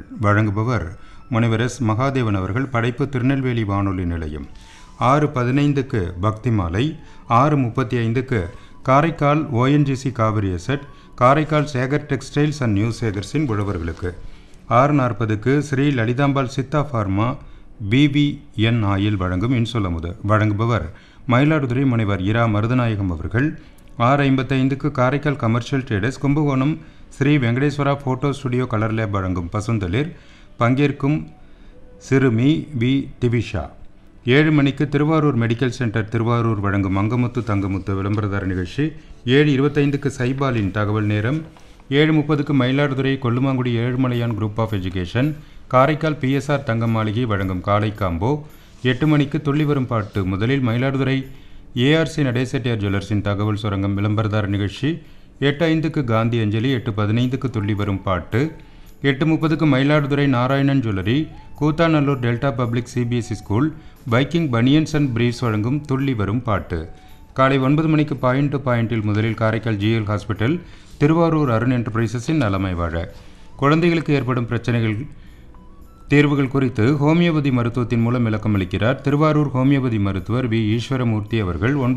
வழங்குபவர் முனைவர் எஸ் மகாதேவன் அவர்கள் படைப்பு திருநெல்வேலி வானொலி நிலையம் ஆறு பதினைந்துக்கு பக்தி மாலை ஆறு முப்பத்தி ஐந்துக்கு Karaikal ONGC Kaveri asset Karaikal Sekar textiles and new சேகர்ஸின் உழவர்களுக்கு ஆறு நாற்பதுக்கு Sri Lalithambal Siddha pharma BPN oil வழங்கும் இன்சொல்லமுது வழங்குபவர் மயிலாடுதுறை முனைவர் இரா மருதநாயகம் அவர்கள் ஆறு ஐம்பத்தைந்துக்கு Karaikal commercial traders Kumbakonam Sri Venkateswara photo studio colour lab வழங்கும் பசுந்தளிர் பங்கேற்கும் சிறுமி வி திவிஷா ஏழு மணிக்கு திருவாரூர் மெடிக்கல் சென்டர் திருவாரூர் வழங்கும் அங்கமுத்து தங்கமுத்து விளம்பரதார நிகழ்ச்சி ஏழு இருபத்தைந்துக்கு சைபாலின் தகவல் நேரம் ஏழு முப்பதுக்கு Mayiladuthurai Kollumangudi Ezhumalaiyan group of education Karaikal PSR தங்க மாளிகை வழங்கும் காலை காம்போ எட்டு மணிக்கு துள்ளி வரும் பாட்டு முதலில் மயிலாடுதுறை ஏஆர்சி நடேசெட்டியார் ஜுவல்லர்ஸின் தகவல் சுரங்கம் விளம்பரதார நிகழ்ச்சி எட்டு ஐந்துக்கு காந்தி அஞ்சலி எட்டு பதினைந்துக்கு துள்ளி வரும் பாட்டு எட்டு முப்பதுக்கு Mayiladuthurai Narayanan jewellery Koothanallur Delta public CBSE school biking banians and briefs வழங்கும் துள்ளி வரும் பாட்டு காலை ஒன்பது மணிக்கு பாயிண்ட் டு பாயிண்டில் முதலில் காரைக்கால் ஜிஎல் ஹாஸ்பிட்டல் திருவாரூர் அருண் என்டர்பிரைசஸின் நலமை வாழ குழந்தைகளுக்கு ஏற்படும் பிரச்சனைகள் தீர்வுகள் குறித்து ஹோமியோபதி மருத்துவத்தின் மூலம் விளக்கம் அளிக்கிறார் திருவாரூர் ஹோமியோபதி மருத்துவர் வி ஈஸ்வரமூர்த்தி அவர்கள் ஒன்பது